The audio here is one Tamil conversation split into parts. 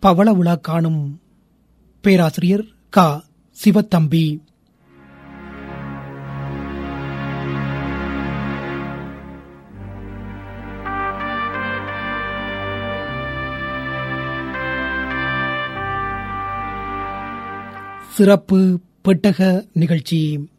பவள விழா காணும் பேராசிரியர் க சிவத்தம்பி சிறப்பு பெட்டக நிகழ்ச்சி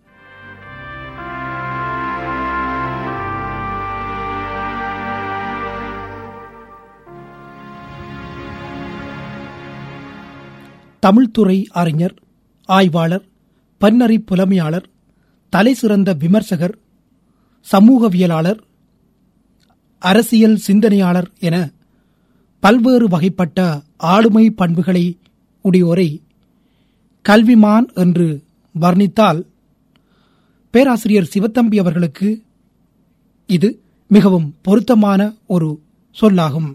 தமிழ்துறை அறிஞர் ஆய்வாளர் பன்னறி புலமையாளர் தலைசிறந்த விமர்சகர் சமூகவியலாளர் அரசியல் சிந்தனையாளர் என பல்வேறு வகைப்பட்ட ஆளுமை பண்புகளை உடையோரை கல்விமான் என்று வர்ணித்தால் பேராசிரியர் சிவத்தம்பி அவர்களுக்கு இது மிகவும் பொருத்தமான ஒரு சொல்லாகும்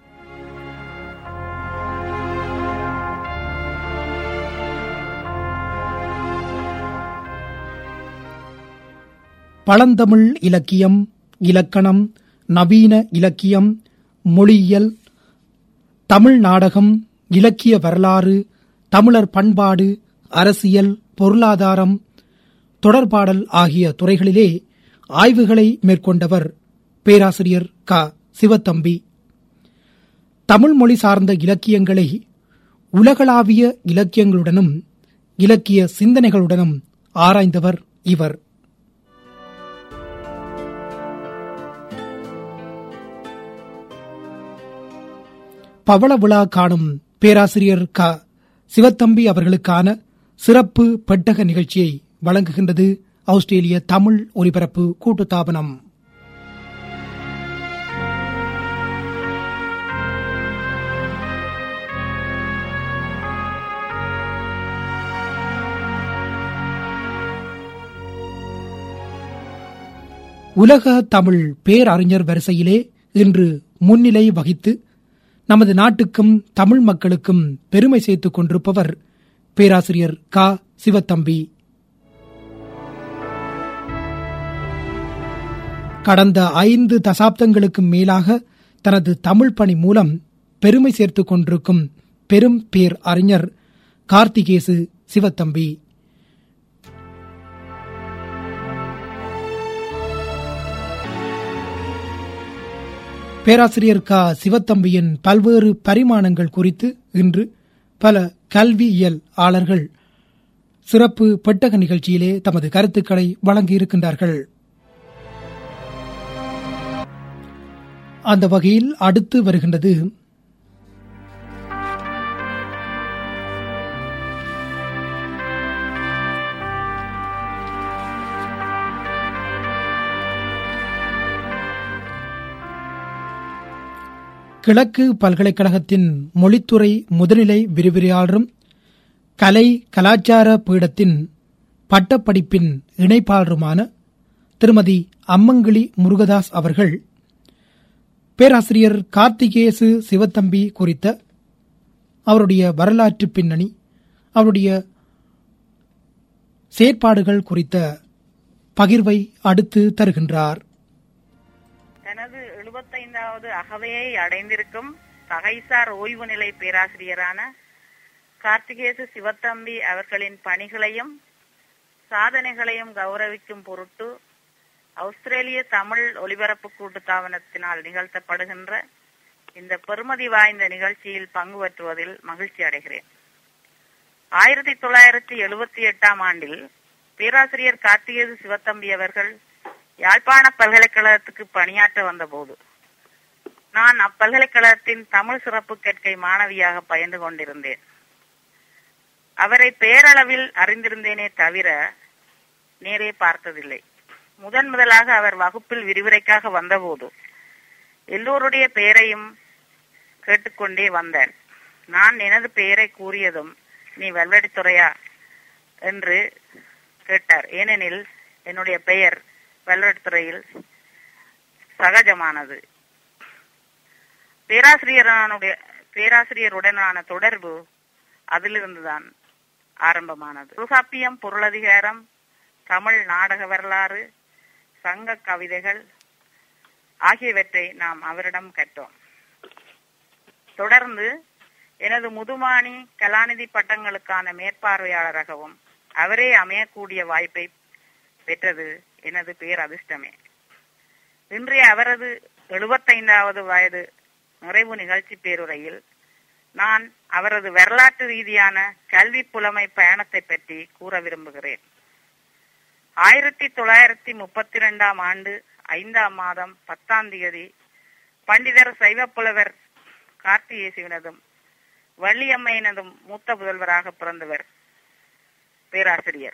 பழந்தமிழ் இலக்கியம் இலக்கணம் நவீன இலக்கியம் மொழியியல் தமிழ் நாடகம் இலக்கிய வரலாறு தமிழர் பண்பாடு அரசியல் பொருளாதாரம் தொடர்பாடல் ஆகிய துறைகளிலே ஆய்வுகளை மேற்கொண்டவர் பேராசிரியர் க சிவத்தம்பி தமிழ் மொழி சார்ந்த இலக்கியங்களை உலகளாவிய இலக்கியங்களுடனும் இலக்கிய சிந்தனைகளுடனும் ஆராய்ந்தவர் இவர் பவள விழா காணும் பேராசிரியர் க சிவத்தம்பி அவர்களுக்கான சிறப்பு பெட்டக நிகழ்ச்சியை வழங்குகின்றது ஆஸ்திரேலிய தமிழ் ஒலிபரப்பு கூட்டுத்தாபனம் உலக தமிழ் பேரறிஞர் வரிசையிலே இன்று முன்னிலை வகித்து நமது நாட்டுக்கும் தமிழ் மக்களுக்கும் பெருமை சேர்த்துக் கொண்டிருப்பவர் பேராசிரியர் க சிவத்தம்பி கடந்த ஐந்து தசாப்தங்களுக்கு மேலாக தனது தமிழ் பணி மூலம் பெருமை சேர்த்துக் கொண்டிருக்கும் பெரும் பேர் அறிஞர் கார்த்திகேசு சிவத்தம்பி பேராசிரியர் க சிவத்தம்பியின் பல்வேறு பரிமாணங்கள் குறித்து இன்று பல கல்வியியல் ஆளர்கள் சிறப்பு பெட்டக நிகழ்ச்சியிலே தமது கருத்துக்களை வழங்கியிருக்கின்றார்கள் அந்த வகையில் அடுத்து வருகின்றது கிழக்கு பல்கலைக்கழகத்தின் மொழித்துறை முதுநிலை விரிவுரையாளரும் கலை கலாச்சார பீடத்தின் பட்டப்படிப்பின் இணைப்பாளருமான திருமதி அம்மங்கிளி முருகதாஸ் அவர்கள் பேராசிரியர் கார்த்திகேசு சிவத்தம்பி குறித்த அவருடைய வரலாற்று பின்னணி அவருடைய செயற்பாடுகள் குறித்த பகிர்வை அடுத்து தருகின்றார் தனது எழுபத்தைந்தாவது அகவையை அடைந்திருக்கும் தகைசார் ஓய்வு நிலை பேராசிரியரான கார்த்திகேசு சிவத்தம்பி அவர்களின் பணிகளையும் சாதனைகளையும் கௌரவிக்கும் பொருட்டு ஆஸ்திரேலிய தமிழ் ஒலிபரப்பு கூட்டுத்தாபனத்தினால் நிகழ்த்தப்படுகின்ற இந்த பெருமதி வாய்ந்த நிகழ்ச்சியில் பங்கு பெற்றுவதில் மகிழ்ச்சி அடைகிறேன் ஆயிரத்தி தொள்ளாயிரத்தி எழுபத்தி எட்டாம் ஆண்டில் பேராசிரியர் கார்த்திகேசு சிவத்தம்பி அவர்கள் யாழ்ப்பாண பல்கலைக்கழகத்துக்கு பணியாற்ற வந்தபோது நான் அப்பல்கலைக்கழகத்தின் தமிழ் சிறப்பு கற்கை மாணவியாக பயின்று கொண்டிருந்தேன் அவரை பேரளவில் அறிந்திருந்தேனே தவிர நேரே பார்த்ததில்லை முதன் முதலாக அவர் வகுப்பில் விரிவுரைக்காக வந்தபோது எல்லோருடைய பெயரையும் கேட்டுக்கொண்டே வந்தார் நான் எனது பெயரை கூறியதும் நீ வெல்வெடித்துறையா என்று கேட்டார் ஏனெனில் என்னுடைய பெயர் வெல்வெடித்துறையில் சகஜமானது பேராசிரியரானுடைய பேராசிரியருடனான தொடர்பு அதிலிருந்துதான் ஆரம்பமானது தொல்காப்பியம் பொருளதிகாரம் தமிழ் நாடக வரலாறு சங்க கவிதைகள் ஆகியவற்றை நாம் அவரிடம் கற்றோம் தொடர்ந்து எனது முதுமானி கலாநிதி பட்டங்களுக்கான மேற்பார்வையாளராகவும் அவரே அமையக்கூடிய வாய்ப்பை பெற்றது எனது பேர் அதிர்ஷ்டமே இன்றைய அவரது எழுபத்தைந்தாவது வயது நிறைவு நிகழ்ச்சி பேருரையில் நான் அவரது வரலாற்று ரீதியான கல்வி புலமை பயணத்தை பற்றி கூற விரும்புகிறேன் ஆயிரத்தி தொள்ளாயிரத்தி முப்பத்தி இரண்டாம் ஆண்டு ஐந்தாம் மாதம் பத்தாம் தேதி பண்டிதர் சைவப்புலவர் கார்த்திகேசுவினதும் வள்ளியம்மையினதும் மூத்த புதல்வராக பிறந்தவர் பேராசிரியர்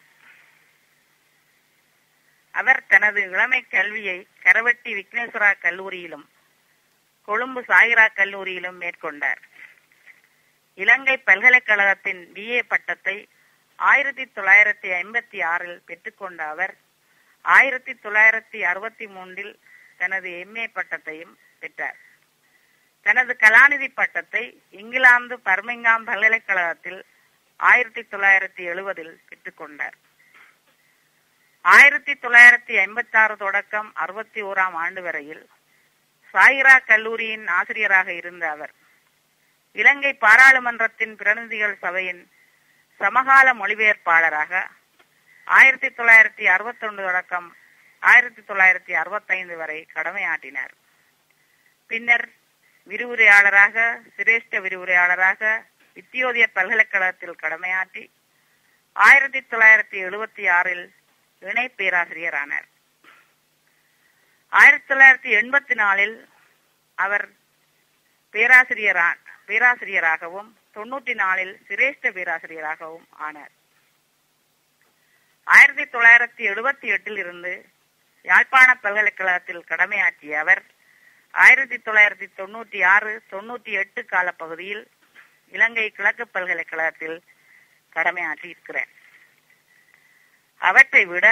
அவர் தனது இளமை கல்வியை கரவட்டி விக்னேஸ்வரா கல்லூரியிலும் கொழும்பு சாயிரா கல்லூரியிலும் மேற்கொண்டார் இலங்கை பல்கலைக்கழகத்தின் பிஏ பட்டத்தை ஆயிரத்தி தொள்ளாயிரத்தி ஐம்பத்தி ஆறில் பெற்றுக்கொண்ட அவர் ஆயிரத்தி தொள்ளாயிரத்தி அறுபத்தி மூன்றில் தனது எம்ஏ பட்டத்தையும் பெற்றார் தனது கலாநிதி பட்டத்தை இங்கிலாந்து பர்மிங்காம் பல்கலைக்கழகத்தில் ஆயிரத்தி தொள்ளாயிரத்தி எழுபதில் பெற்றுக்கொண்டார் ஆயிரத்தி தொள்ளாயிரத்தி ஐம்பத்தி ஆறு தொடக்கம் அறுபத்தி ஓராம் ஆண்டு வரையில் சாயிரா கல்லூரியின் ஆசிரியராக இருந்த அவர் இலங்கை பாராளுமன்றத்தின் பிரதிநிதிகள் சபையின் சமகால மொழிபெயர்ப்பாளராக ஆயிரத்தி தொள்ளாயிரத்தி அறுபத்தி ஒன்று தொடக்கம் ஆயிரத்தி தொள்ளாயிரத்தி அறுபத்தைந்து வரை கடமையாற்றினார் பின்னர் விரிவுரையாளராக சிரேஷ்ட விரிவுரையாளராக வித்தியோதய பல்கலைக்கழகத்தில் கடமையாற்றி ஆயிரத்தி தொள்ளாயிரத்தி எழுபத்தி ஆறில் இணை பேராசிரியர் ஆனார் ஆயிரத்தி தொள்ளாயிரத்தி எண்பத்தி நாலில் அவர் பேராசிரியர் பேராசிரியராகவும் தொண்ணூற்றி நாலில் சிரேஷ்ட பேராசிரியராகவும் ஆனார் ஆயிரத்தி தொள்ளாயிரத்தி எழுபத்தி எட்டில் இருந்து யாழ்ப்பாண பல்கலைக்கழகத்தில் கடமையாற்றிய அவர் ஆயிரத்தி தொள்ளாயிரத்தி தொண்ணூற்றி ஆறு தொண்ணூற்றி எட்டு கால பகுதியில் இலங்கை கிழக்கு பல்கலைக்கழகத்தில் கடமையாற்றி இருக்கிறார் அவற்றை விட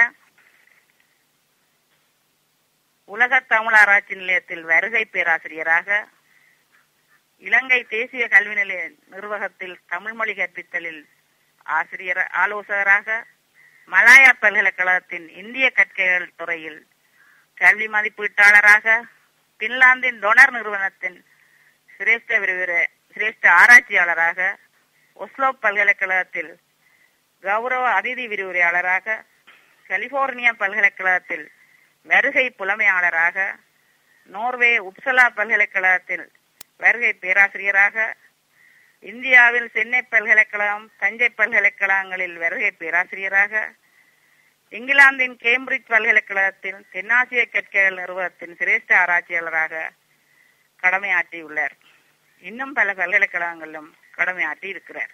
உலக தமிழ் ஆராய்ச்சி நிலையத்தில் வருகை பேராசிரியராக இலங்கை தேசிய கல்வி நிலைய நிர்வாகத்தில் தமிழ் மொழி கற்பித்தலில் ஆசிரியர் ஆலோசகராக மலாயா பல்கலைக்கழகத்தின் இந்திய கற்கைகள் துறையில் கல்வி மதிப்பீட்டாளராக பின்லாந்தின் டொனர் நிறுவனத்தின் சிரேஷ்ட விரிவுர சிரேஷ்ட ஆராய்ச்சியாளராக ஒஸ்லோ பல்கலைக்கழகத்தில் கௌரவ அதிதி விரிவுரையாளராக கலிபோர்னியா பல்கலைக்கழகத்தில் வருகை புலமையாளராக நோர்வே உப்சலா பல்கலைக்கழகத்தில் வருகை பேராசிரியராக இந்தியாவில் சென்னை பல்கலைக்கழகம் தஞ்சை பல்கலைக்கழகங்களில் வருகை பேராசிரியராக இங்கிலாந்தின் கேம்பிரிட்ஜ் பல்கலைக்கழகத்தில் தென்னாசிய கற்கைகள் நிறுவனத்தின் சிரேஷ்ட ஆராய்ச்சியாளராக கடமையாற்றியுள்ளார் இன்னும் பல பல்கலைக்கழகங்களிலும் கடமையாற்றி இருக்கிறார்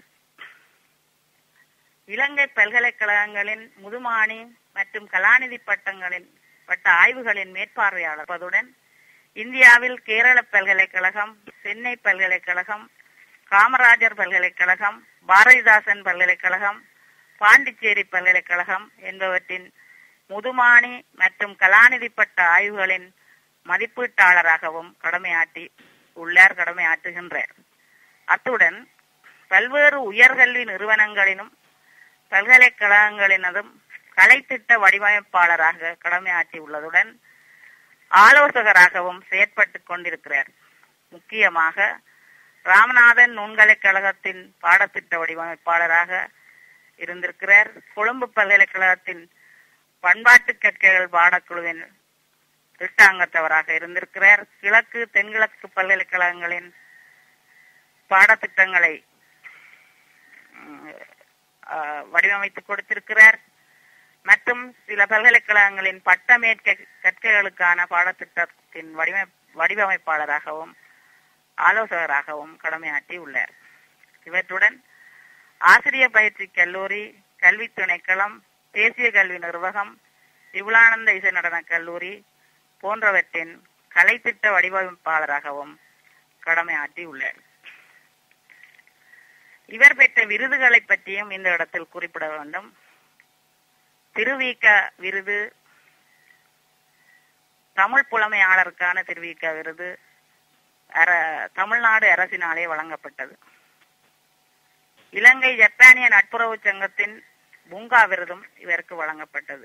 இலங்கை பல்கலைக்கழகங்களின் முதுமானி மற்றும் கலாநிதி பட்டங்களின் பட்ட ஆய்வுகளின் மேற்பார்வையாளர் இந்தியாவில் கேரள பல்கலைக்கழகம் சென்னை பல்கலைக்கழகம் காமராஜர் பல்கலைக்கழகம் பாரதிதாசன் பல்கலைக்கழகம் பாண்டிச்சேரி பல்கலைக்கழகம் என்பவற்றின் முதுமானி மற்றும் கலாநிதி பட்ட ஆய்வுகளின் மதிப்பீட்டாளராகவும் கடமையாற்றி உள்ளார் கடமையாற்றுகின்றார் அத்துடன் பல்வேறு உயர்கல்வி நிறுவனங்களினும் பல்கலைக்கழகங்களினதும் கலைத்திட்ட வடிவமைப்பாளராக கடமையாற்றி உள்ளதுடன் ஆலோசகராகவும் செயற்பட்டுக் கொண்டிருக்கிறார் முக்கியமாக ராமநாதன் நுண்கலைக்கழகத்தின் பாடத்திட்ட வடிவமைப்பாளராக இருந்திருக்கிறார் கொழும்பு பல்கலைக்கழகத்தின் பண்பாட்டு கற்கைகள் பாடக்குழுவின் திட்டாங்கத்தவராக இருந்திருக்கிறார் கிழக்கு தென்கிழக்கு பல்கலைக்கழகங்களின் பாடத்திட்டங்களை வடிவமைத்து கொடுத்திருக்கிறார் மற்றும் சில பல்கலைக்கழகங்களின் பட்டமேற்க கற்கைகளுக்கான பாடத்திட்டத்தின் வடிவ வடிவமைப்பாளராகவும் ஆலோசகராகவும் கடமையாற்றி உள்ளார் இவற்றுடன் ஆசிரியர் பயிற்சி கல்லூரி கல்வி துணைக்களம் தேசிய கல்வி நிர்வாகம் சிவலானந்த இசை நடன கல்லூரி போன்றவற்றின் கலைத்திட்ட வடிவமைப்பாளராகவும் கடமையாற்றி உள்ளார் இவர் பெற்ற விருதுகளை பற்றியும் இந்த இடத்தில் குறிப்பிட வேண்டும் திருவிக விருது தமிழ் புலமையாளருக்கான திருவிக விருது தமிழ்நாடு அரசினாலே வழங்கப்பட்டது இலங்கை ஜப்பானிய நட்புறவு சங்கத்தின் பூங்கா விருதும் இவருக்கு வழங்கப்பட்டது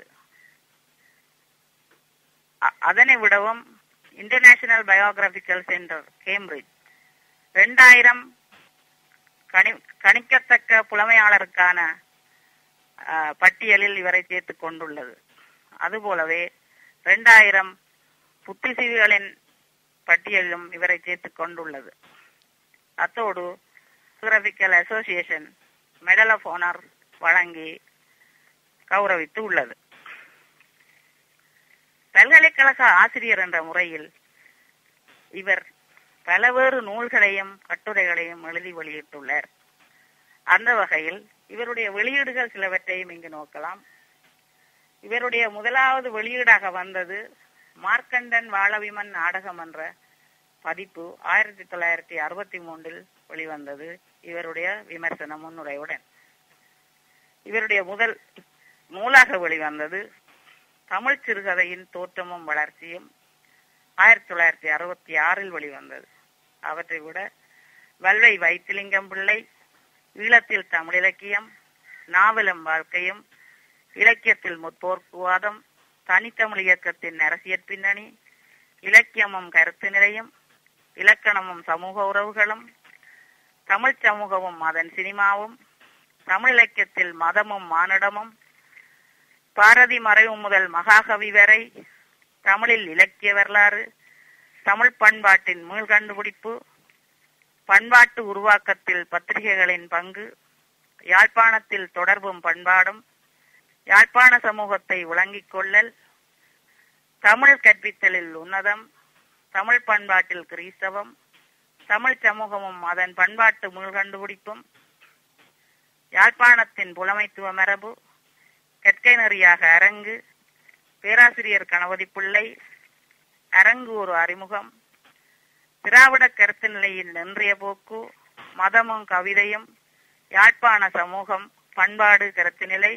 அதனை விடவும் இன்டர்நேஷனல் பயோகிராபிக்கல் சென்டர் கேம்பிரிட்ஜ் இரண்டாயிரம் கணி கணிக்கத்தக்க புலமையாளருக்கான அஹ், பட்டியலில் இவரை சேர்த்துக் கொண்டுள்ளது அதுபோலவே இரண்டாயிரம் புத்திசீவிகளின் பட்டியலிலும் இவரை சேர்த்துக் கொண்டுள்ளது அத்தோடு geographical association medal of honour வழங்கி கௌரவித்து உள்ளது பல்கலைக்கழக ஆசிரியர் என்ற முறையில் இவர் பலவேறு நூல்களையும் கட்டுரைகளையும் எழுதி வெளியிட்டுள்ளார் அந்த வகையில் இவருடைய வெளியீடுகள் சிலவற்றையும் இங்கு நோக்கலாம் இவருடைய முதலாவது வெளியீடாக வந்தது மார்க்கண்டன் வாழவிமன் நாடகம் என்ற பதிப்பு ஆயிரத்தி தொள்ளாயிரத்தி அறுபத்தி மூன்றில் வெளிவந்தது இவருடைய விமர்சன முன்னுரையுடன் இவருடைய முதல் நூலாக வெளிவந்தது தமிழ் சிறுகதையின் தோற்றமும் வளர்ச்சியும் ஆயிரத்தி தொள்ளாயிரத்தி அறுபத்தி ஆறில் வெளிவந்தது அவற்றை விட வல்வை வைத்திலிங்கம் பிள்ளை ஈழத்தில் தமிழ் இலக்கியம் நாவலும் வாழ்க்கையும் இலக்கியத்தில் முற்போக்குவாதம் தனித்தமிழ் இயக்கத்தின் அரசியற் பின்னணி இலக்கியமும் கருத்து நிலையும் இலக்கணமும் சமூக உறவுகளும் தமிழ் சமூகமும் அதன் சினிமாவும் தமிழ் இலக்கியத்தில் மதமும் மானிடமும் பாரதி மறைவு முதல் மகாகவி வரை தமிழில் இலக்கிய வரலாறு தமிழ் பண்பாட்டின் மீள் கண்டுபிடிப்பு பண்பாட்டு உருவாக்கத்தில் பத்திரிகைகளின் பங்கு யாழ்ப்பாணத்தில் தொடர்பும் பண்பாடும் யாழ்ப்பாண சமூகத்தை விளங்கிக் கொள்ளல் தமிழ் கற்பித்தலில் உன்னதம் தமிழ் பண்பாட்டில் கிறிஸ்தவம் தமிழ் சமூகமும் அதன் பண்பாட்டு மீள்கண்டுபிடிப்பும் யாழ்ப்பாணத்தின் புலமைத்துவ மரபு கற்கை நெறியாக அரங்கு பேராசிரியர் கணபதி பிள்ளை அரங்கு ஒரு அறிமுகம் திராவிட கருத்து நிலையின் நின்றைய போக்கு மதமும் கவிதையும் யாழ்ப்பாண சமூகம் பண்பாடு கருத்து நிலை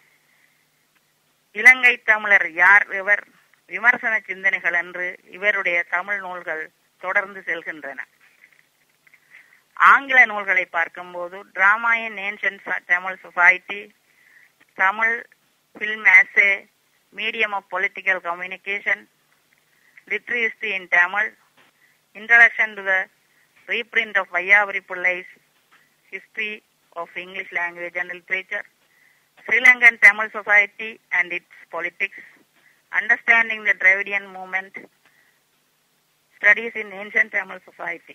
இலங்கை தமிழர் யார் இவர் விமர்சன சிந்தனைகள் என்று இவருடைய தமிழ் நூல்கள் தொடர்ந்து செல்கின்றன ஆங்கில நூல்களை பார்க்கும்போது drama in ancient Tamil society Tamil film as a medium of political communication literacy in Tamil introduction to the reprint of Vayavari Pillai's History of English Language and Literature, Sri Lankan Tamil Society and its Politics, Understanding the Dravidian Movement, Studies in Ancient Tamil Society.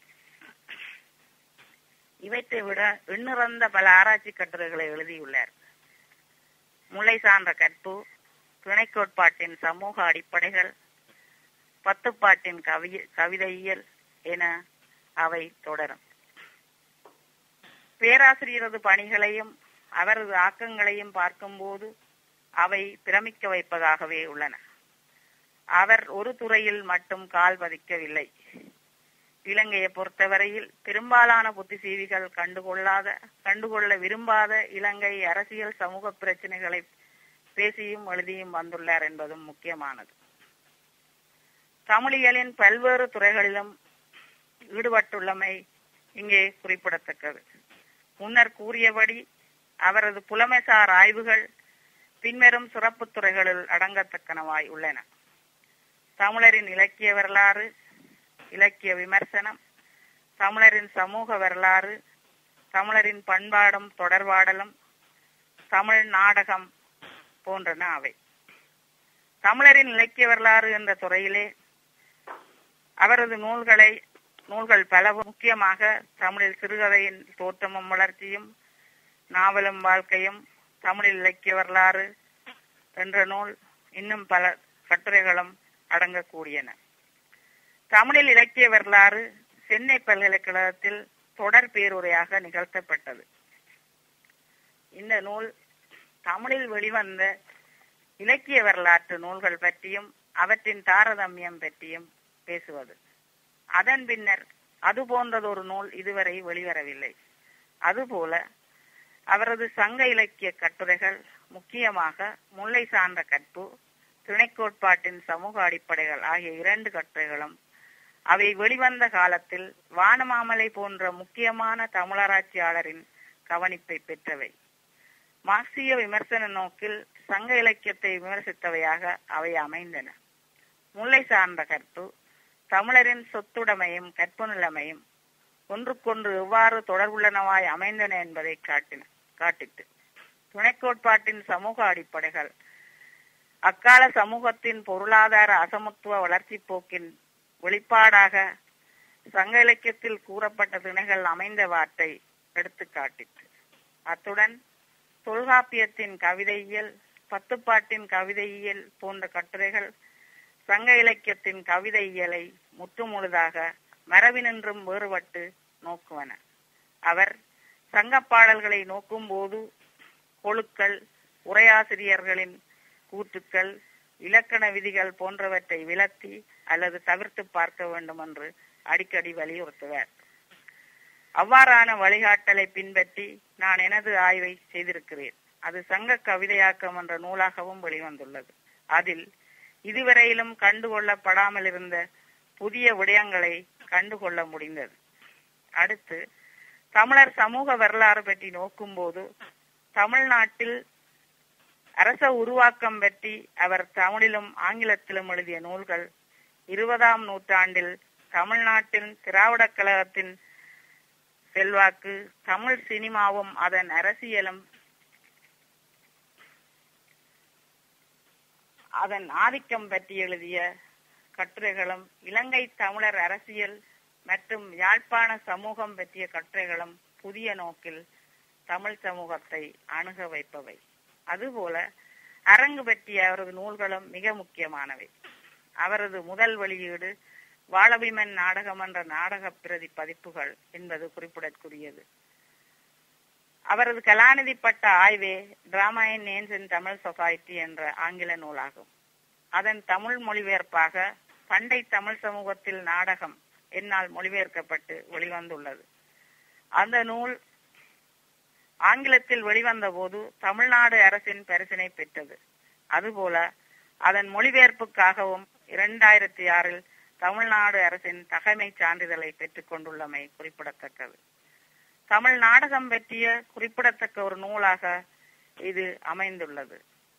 இவற்றை விட எண்ணிறந்த பல ஆராய்ச்சி கட்டுரைகளை எழுதியுள்ளார் முல்லை சார்ந்த கற்பு துணை கோட்பாட்டின் சமூக அடிப்படைகள் பத்துப்பாட்டின் கவி கவிதையியல் என அவை தொடரும் பேராசிரியரது பணிகளையும் அவரது ஆக்கங்களையும் பார்க்கும்போது அவை பிரமிக்க வைப்பதாகவே உள்ளன அவர் ஒரு துறையில் மட்டும் கால் பதிக்கவில்லை இலங்கையை பொறுத்தவரையில் பெரும்பாலான புத்திசீவிகள் கண்டுகொள்ளாத கண்டுகொள்ள விரும்பாத இலங்கை அரசியல் சமூக பிரச்சனைகளை பேசியும் எழுதியும் வந்துள்ளார் என்பதும் முக்கியமானது தமிழியலின் பல்வேறு துறைகளிலும் ஈடுபட்டுள்ளமை இங்கே குறிப்பிடத்தக்கது முன்னர் கூறியபடி அவரது புலமைசார் ஆய்வுகள் பின்வரும் சிறப்பு துறைகளில் அடங்கத்தக்கனவாய் உள்ளன தமிழரின் இலக்கிய வரலாறு இலக்கிய விமர்சனம் தமிழரின் சமூக வரலாறு தமிழரின் பண்பாடும் தொடர்பாடலும் தமிழ் நாடகம் போன்றன அவை தமிழரின் இலக்கிய வரலாறு என்ற துறையிலே அவரது நூல்களை நூல்கள் பல முக்கியமாக தமிழில் சிறுகதையின் தோற்றமும் வளர்ச்சியும் நாவலும் வாழ்க்கையும் தமிழில் இலக்கிய வரலாறு என்ற நூல் இன்னும் பல கட்டுரைகளும் அடங்கக்கூடியன தமிழில் இலக்கிய வரலாறு சென்னை பல்கலைக்கழகத்தில் தொடர் பேருரையாக நிகழ்த்தப்பட்டது இந்த நூல் தமிழில் வெளிவந்த இலக்கிய வரலாற்று நூல்கள் பற்றியும் அவற்றின் தாரதமியம் பற்றியும் பேசுவது அதன் பின்னர் அது போன்றதொரு நூல் இதுவரை வெளிவரவில்லை அதுபோல அவரது சங்க இலக்கிய கட்டுரைகள் முக்கியமாக முல்லை சார்ந்த கற்பு துணைக்கோட்பாட்டின் சமூக அடிப்படைகள் ஆகிய இரண்டு கட்டுரைகளும் அவை வெளிவந்த காலத்தில் வானமாமலை போன்ற முக்கியமான தமிழராட்சியாளரின் கவனிப்பை பெற்றவை மார்க்சிய விமர்சன நோக்கில் சங்க இலக்கியத்தை விமர்சித்தவையாக அவை அமைந்தன முல்லை சார்ந்த கற்பு தமிழரின் சொத்துடைமையும் கற்பு நிலைமையும் ஒன்றுக்கொன்று எவ்வாறு தொடர்புள்ளனவாய் அமைந்தன என்பதை காட்டின காட்டிட்டு துணைக்கோட்பாட்டின் சமூக அடிப்படைகள் அக்கால சமூகத்தின் பொருளாதார அசமத்துவ வளர்ச்சி போக்கின் வெளிப்பாடாக சங்க இலக்கியத்தில் கூறப்பட்ட திணைகள் அமைந்த வார்த்தை எடுத்து காட்டிற்று அத்துடன் தொல்காப்பியத்தின் கவிதையியல் பத்துப்பாட்டின் கவிதையியல் போன்ற கட்டுரைகள் சங்க இலக்கியத்தின் கவிதையியலை முற்றுமுழுதாக மரபினின்றும் வேறுபட்டு நோக்குவன அவர் சங்க பாடல்களை நோக்கும் போது கொழுக்கள் உரையாசிரியர்களின் கூற்றுக்கள் இலக்கண விதிகள் போன்றவற்றை விலத்தி அல்லது தவிர்த்து பார்க்க வேண்டும் என்று அடிக்கடி வலியுறுத்துவர் அவ்வாறான வழிகாட்டலை பின்பற்றி நான் எனது ஆய்வை செய்திருக்கிறேன் அது சங்க கவிதையாக்கம் என்ற நூலாகவும் வெளிவந்துள்ளது அதில் இதுவரையிலும் கண்டுகொள்ளப்படாமல் இருந்த புதிய விடயங்களை கண்டுகொள்ள முடிந்தது அடுத்து தமிழர் சமூக வரலாறு பற்றி நோக்கும்போது தமிழ்நாட்டில் அரச உருவாக்கம் பற்றி அவர் தமிழிலும் ஆங்கிலத்திலும் எழுதிய நூல்கள் இருபதாம் நூற்றாண்டில் தமிழ்நாட்டின் திராவிடக் கழகத்தின் செல்வாக்கு தமிழ் சினிமாவும் அதன் அரசியலும் அதன் ஆதிக்கம் பற்றி எழுதிய கட்டுரைகளும் இலங்கை தமிழர் அரசியல் மற்றும் யாழ்ப்பாண சமூகம் பற்றிய கட்டுரைகளும் புதிய நோக்கில் தமிழ் சமூகத்தை அணுக வைப்பவை அதுபோல அரங்கு பற்றிய அவரது நூல்களும் மிக முக்கியமானவை அவரது முதல் வெளியீடு வாழபிமன் நாடகம் என்ற நாடக பிரதி பதிப்புகள் என்பது குறிப்பிடற்குரியது அவரது கலாநிதி பட்ட ஆய்வே drama in ancient Tamil society என்ற ஆங்கில நூலாகும் அதன் தமிழ் மொழிபெயர்ப்பாக பண்டை தமிழ் சமூகத்தில் நாடகம் என்னால் மொழிபெயர்க்கப்பட்டு வெளிவந்துள்ளது அந்த நூல் ஆங்கிலத்தில் வெளிவந்த போது தமிழ்நாடு அரசின் பரிசினை பெற்றது அதுபோல அதன் மொழிபெயர்ப்புக்காகவும் இரண்டாயிரத்தி ஆறில் தமிழ்நாடு அரசின் தகமை சான்றிதழை பெற்றுக் கொண்டுள்ளமை குறிப்பிடத்தக்கது தமிழ் நாடகம் பற்றிய குறிப்பிடத்தக்க ஒரு நூலாக இது அமைந்துள்ளது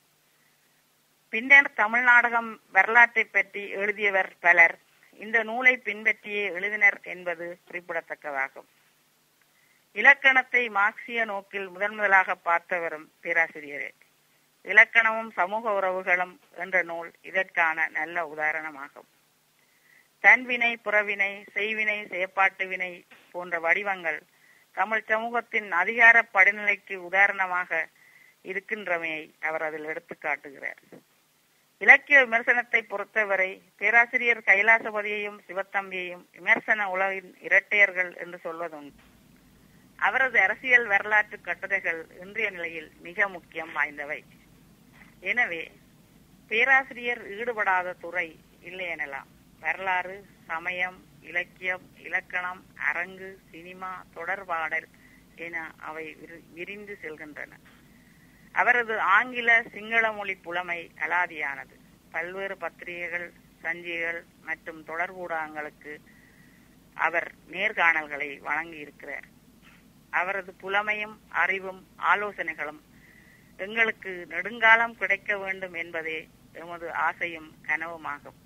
பின்னர் தமிழ் நாடகம் வரலாற்றை பற்றி எழுதியவர் பலர் இந்த நூலை பின்பற்றியே எழுதினர் என்பது குறிப்பிடத்தக்கதாகும் இலக்கணத்தை மார்க்சிய நோக்கில் முதன் முதலாக பார்த்தவரும் பேராசிரியரே இலக்கணமும் சமூக உறவுகளும் என்ற நூல் இதற்கான நல்ல உதாரணமாகும் தன்வினை புறவினை செய்வினை செயற்பாட்டு வினை போன்ற வடிவங்கள் தமிழ் சமூகத்தின் அதிகார படிநிலைக்கு உதாரணமாக இருக்கின்றமையை அவர் அதில் எடுத்து காட்டுகிறார் இலக்கிய விமர்சனத்தை பொறுத்தவரை பேராசிரியர் கைலாசபதியையும் சிவத்தம்பியையும் விமர்சன உலகின் இரட்டையர்கள் என்று சொல்வதுண்டு அவரது அரசியல் வரலாற்று கட்டுரைகள் இன்றைய நிலையில் மிக முக்கியம் வாய்ந்தவை எனவே பேராசிரியர் ஈடுபடாத துறை இல்லை எனலாம் வரலாறு சமயம் இலக்கியம் இலக்கணம் அரங்கு சினிமா தொடர்பாடல் என அவை விரிந்து செல்கின்றன அவரது ஆங்கில சிங்கள மொழி புலமை அலாதியானது பல்வேறு பத்திரிகைகள் சஞ்சிகைகள் மற்றும் தொடர்பூடகங்களுக்கு அவர் நேர்காணல்களை வழங்கி இருக்கிறார் அவரது புலமையும் அறிவும் ஆலோசனைகளும் எங்களுக்கு நெடுங்காலம் கிடைக்க வேண்டும் என்பதே எமது ஆசையும் கனவுமாகும்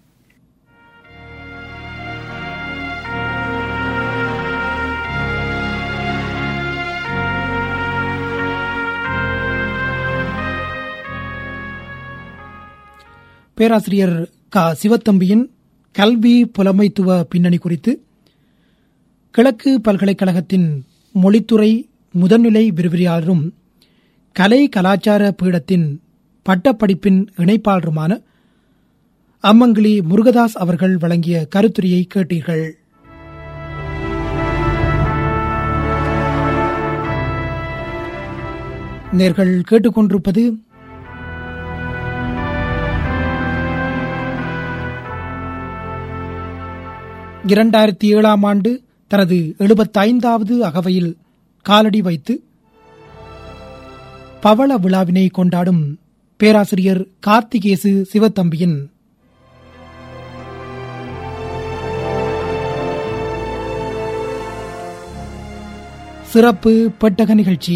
பேராசிரியர் க சிவத்தம்பியின் கல்வி புலமைத்துவ பின்னணி குறித்து கிழக்கு பல்கலைக்கழகத்தின் மொழித்துறை முதுநிலை விரிவுரையாளரும் கலை கலாச்சார பீடத்தின் பட்டப்படிப்பின் இணைப்பாளருமான அம்மங்கிளி முருகதாஸ் அவர்கள் வழங்கிய கருத்துரையை கேட்டீர்கள் நேர்கள் கேட்டுக்கொண்டிருப்பது இரண்டாயிரத்தி ஏழாம் ஆண்டு தனது எழுபத்தைந்தாவது அகவையில் காலடி வைத்து பவள விழாவினை கொண்டாடும் பேராசிரியர் கார்த்திகேசு சிவத்தம்பியின் சிறப்பு பெட்டக நிகழ்ச்சி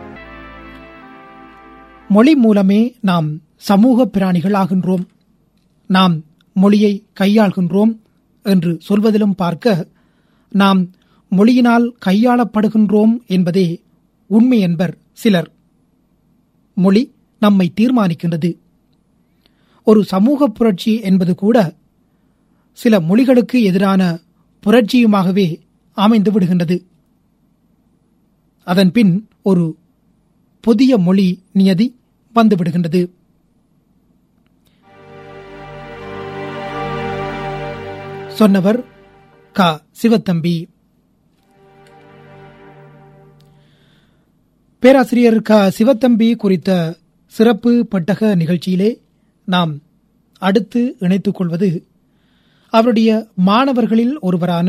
மொழி மூலமே நாம் சமூக பிராணிகள் ஆகின்றோம் நாம் மொழியை கையாள்கின்றோம் என்று சொல்வதிலும் பார்க்க நாம் மொழியினால் கையாளப்படுகின்றோம் என்பதே உண்மை என்பர் சிலர் மொழி நம்மை தீர்மானிக்கின்றது ஒரு சமூக புரட்சி என்பது கூட சில மொழிகளுக்கு எதிரான புரட்சியுமாகவே அமைந்து விடுகின்றது அதன்பின் ஒரு புதிய மொழி நியதி வந்துவிடுகின்றது சொன்னவர் க சிவத்தம்பி பேராசிரியர் க சிவத்தம்பி குறித்த சிறப்பு பட்டக நிகழ்ச்சியிலே நாம் அடுத்து இணைத்துக் கொள்வது அவருடைய மாணவர்களில் ஒருவரான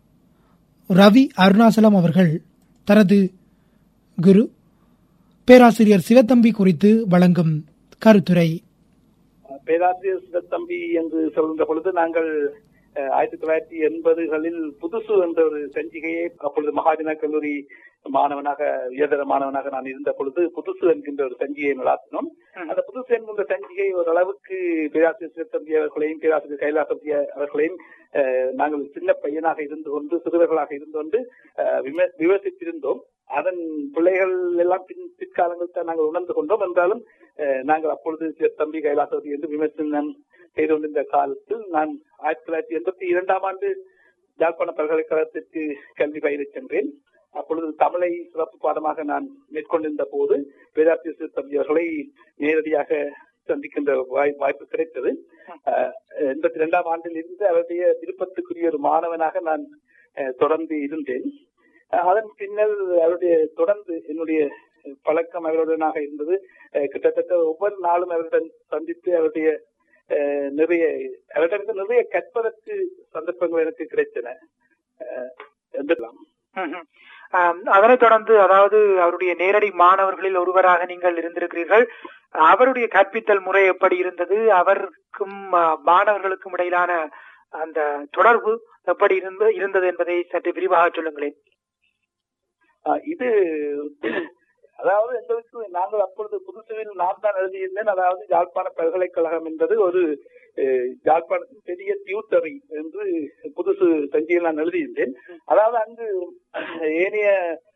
ரவி அருணாசலம் அவர்கள் தனது குரு பேராசிரியர் சிவத்தம்பி குறித்து வழங்கும் கருத்துரை பேராசிரியர் சிவத்தம்பி என்று சொல்கின்ற பொழுது நாங்கள் அஹ், ஆயிரத்தி தொள்ளாயிரத்தி எண்பதுகளில் புதுசு என்ற ஒரு சஞ்சிகையை அப்பொழுது மகாஜன கல்லூரி மாணவனாக உயர்தர மாணவனாக நான் இருந்த பொழுது புதுசு என்கின்ற ஒரு சஞ்சிகையை நடாத்தினோம் அந்த புதுசு என்கின்ற சஞ்சிகை ஓரளவுக்கு பேராசிரியர் சிவத்தம்பி அவர்களையும் பேராசிரியர் கைலாசபதி அவர்களையும் அஹ், நாங்கள் சின்ன பையனாக இருந்து கொண்டு சிறுவர்களாக இருந்து கொண்டு அஹ், விம- விமர்சித்திருந்தோம் அதன் பிள்ளைகள் எல்லாம் பின் பிற்காலங்களில் தான் நாங்கள் உணர்ந்து கொண்டோம் என்றாலும் அஹ், நாங்கள் அப்பொழுது தம்பி கைலாசபதி என்று விமர்சனம் செய்து கொண்டிருந்த காலத்தில் நான் ஆயிரத்தி தொள்ளாயிரத்தி எண்பத்தி இரண்டாம் ஆண்டு யாழ்ப்பாண பல்கலைக்கழகத்திற்கு கல்வி பயிரச் சென்றேன் அப்பொழுது தமிழை சிறப்பு பாடமாக நான் மேற்கொண்டிருந்த போது பேராசிரியர் தம்பி அவர்களை நேரடியாக சந்திக்கின்ற வாய்- வாய்ப்பு கிடைத்தது அஹ், எண்பத்தி இரண்டாம் ஆண்டில் இருந்து அவருடைய விருப்பத்துக்குரிய ஒரு மாணவனாக நான் அஹ், தொடர்ந்து இருந்தேன் அஹ், அதன் பின்னர் அவருடைய தொடர்ந்து என்னுடைய பழக்கம் அவருடனாக இருந்தது அஹ், கிட்டத்தட்ட ஒவ்வொரு நாளும் அவருடன் சந்தித்து அவருடைய அஹ், நிறைய அவரிடமிருந்து நிறைய கற்பதற்கு சந்தர்ப்பங்கள் எனக்கு கிடைத்தன அஹ், என்றெல்லாம் ம்ஹும். ஆம், அதனைத் தொடர்ந்து அதாவது அவருடைய நேரடி மாணவர்களில் ஒருவராக நீங்கள் இருந்திருக்கிறீர்கள் அவருடைய கற்பித்தல் முறை எப்படி இருந்தது அவருக்கும் ஆ, மாணவர்களுக்கும் இடையிலான அந்த தொடர்பு எப்படி இருந்து இருந்தது என்பதை சற்று விரிவாக சொல்லுங்களேன் ஆஹ் இது அதாவது எங்களுக்கு நாங்கள் அப்பொழுது புதுசுவில் நான் தான் எழுதியிருந்தேன் அதாவது யாழ்ப்பாண பல்கலைக்கழகம் என்பது ஒரு அஹ், யாழ்ப்பாணத்தின் பெரிய டியூட்டரி என்று புதுசு சஞ்சியில் நான் எழுதியிருந்தேன் அதாவது அங்கு ஏனைய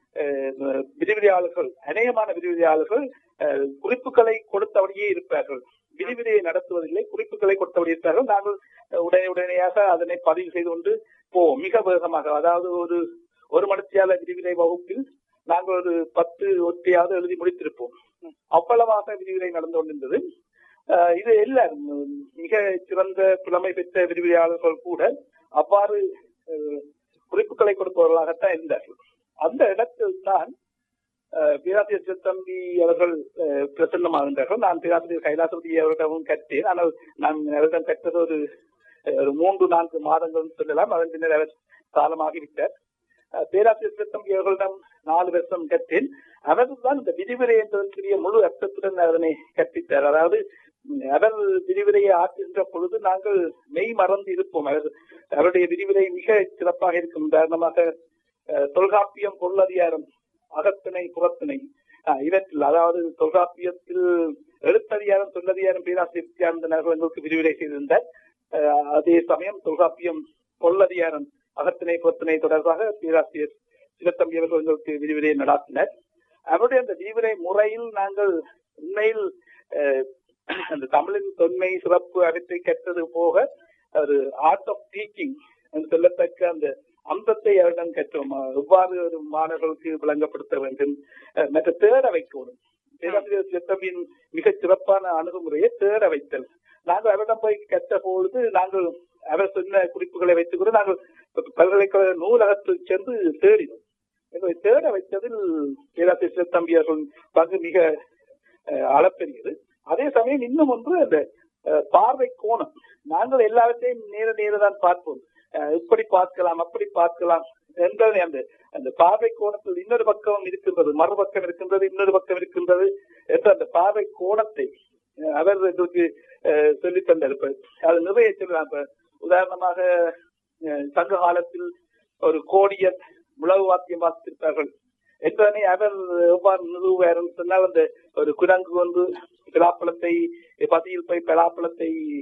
அஹ், விரிவுரையாளர்கள் அநேகமான விரிவுரையாளர்கள் அஹ், குறிப்புகளை கொடுத்தபடியே இருப்பார்கள் விரிவுரையை நடத்துவதில்லை குறிப்புகளை கொடுத்தபடி இருப்பார்கள் நாங்கள் உடனே உடனடியாக அதனை பதிவு செய்து கொண்டு போவோம் மிக வேகமாக அதாவது ஒரு ஒரு மணித்தியால விரிவுரை வகுப்பில் நாங்கள் ஒரு பத்து ஒற்றையாவது எழுதி முடித்திருப்போம் அவ்வளவாக விரிவுரை நடந்து கொண்டிருந்தது அஹ் இது எல்லாரும் உம், மிக சிறந்த புலமை பெற்ற விரிவுரையாளர்கள் கூட அவ்வாறு அஹ், குறிப்புகளை கொடுப்பவர்களாகத்தான் இருந்தார்கள் அந்த இடத்தில் தான் அஹ், பேராசிரியர் சித்தம்பி அவர்கள் அஹ், பிரசன்னமாகின்றார்கள் நான் பேராசிரியர் கைலாசபதி அவரிடமும் கற்றேன் ஆனால் நான் அவரிடம் கற்றது ஒரு ஒரு மூன்று நான்கு மாதங்கள் சொல்லலாம் அதன் பின்னர் அவர் காலமாகிவிட்டார் அஹ், பேராசிரியர் சித்தம்பி அவர்களிடம் நாலு வருஷம் கற்றேன் அவர் தான் இந்த விரிவுரை என்பதற்குரிய முழு அர்த்தத்துடன் அதனை கற்பித்தார் அதாவது உம், அவர் விரிவுரையை ஆற்றுகின்ற பொழுது நாங்கள் மெய் மறந்து இருப்போம் அவர் அவருடைய விரிவுரை மிக சிறப்பாக இருக்கும் உதாரணமாக அஹ், தொல்காப்பியம் பொருளதிகாரம் அகத்திணை புறத்திணை அஹ், இவற்றில் அதாவது தொல்காப்பியத்தில் எழுத்ததிகாரம் சொல்லதிகாரம் பேராசிரியர் நித்யானந்தன் அவர்கள் எங்களுக்கு விரிவுரை செய்திருந்தார் அஹ், அதே சமயம் தொல்காப்பியம் பொருளதிகாரம் அகத்திணை புறத்திணை தொடர்பாக பேராசிரியர் சிவத்தம்பி அவர்கள் எங்களுக்கு விரிவுரையை நடாத்தினர் அவருடைய அந்த விரிவுரை முறையில் நாங்கள் உண்மையில் அஹ், அந்த தமிழின் தொன்மை சிறப்பு அவற்றை கற்றது போக ஒரு ஆர்ட் ஆஃப் டீச்சிங் என்று சொல்லத்தக்க அந்த அம்சத்தை அவரிடம் கற்றோம் அஹ், எவ்வாறு ஒரு மாணவர்களுக்கு விளங்கப்படுத்த வேண்டும் அஹ், மற்ற தேட வைக்கணும் பேராசிரியர் சித்தம்பியின் மிகச் சிறப்பான அணுகுமுறையை தேட வைத்தல் நாங்கள் அவரிடம் போய் கற்ற பொழுது நாங்கள் அவர் சொன்ன குறிப்புகளை வைத்துக் கூட நாங்கள் பல்கலைக்கழக நூலகத்தில் சென்று தேடினோம் எங்களை தேட வைத்ததில் பேராசிரியர் சிவத்தம்பி அவர்கள் பங்கு மிக அஹ், அளப்பெரியது அதே சமயம் இன்னும் ஒன்று அந்த அஹ், பார்வை கோணம் நாங்கள் எல்லாவற்றையும் நேர நேரதான் பார்ப்போம் அஹ், இப்படி பார்க்கலாம் அப்படி பார்க்கலாம் என்பதை அந்த அந்த பார்வை கோணத்தில் இன்னொரு பக்கம் இருக்கின்றது மறுபக்கம் இருக்கின்றது இன்னொரு பக்கம் இருக்கின்றது என்ற அந்த பார்வை கோணத்தை அஹ், அவர் எங்களுக்கு அஹ், சொல்லித் தந்திருப்பார் அது நிறைய சொல்லலாம் இப்ப உதாரணமாக அஹ், சங்க காலத்தில் ஒரு கோடியர் உளவு வாக்கியம் வாசித்திருப்பார்கள் என்பதனை அவர் எவ்வாறு நிறுவுவார் சொன்னால் அந்த ஒரு குரங்கு கொண்டு பலாப்பழத்தை பதியில் போய் பலாப்பழத்தை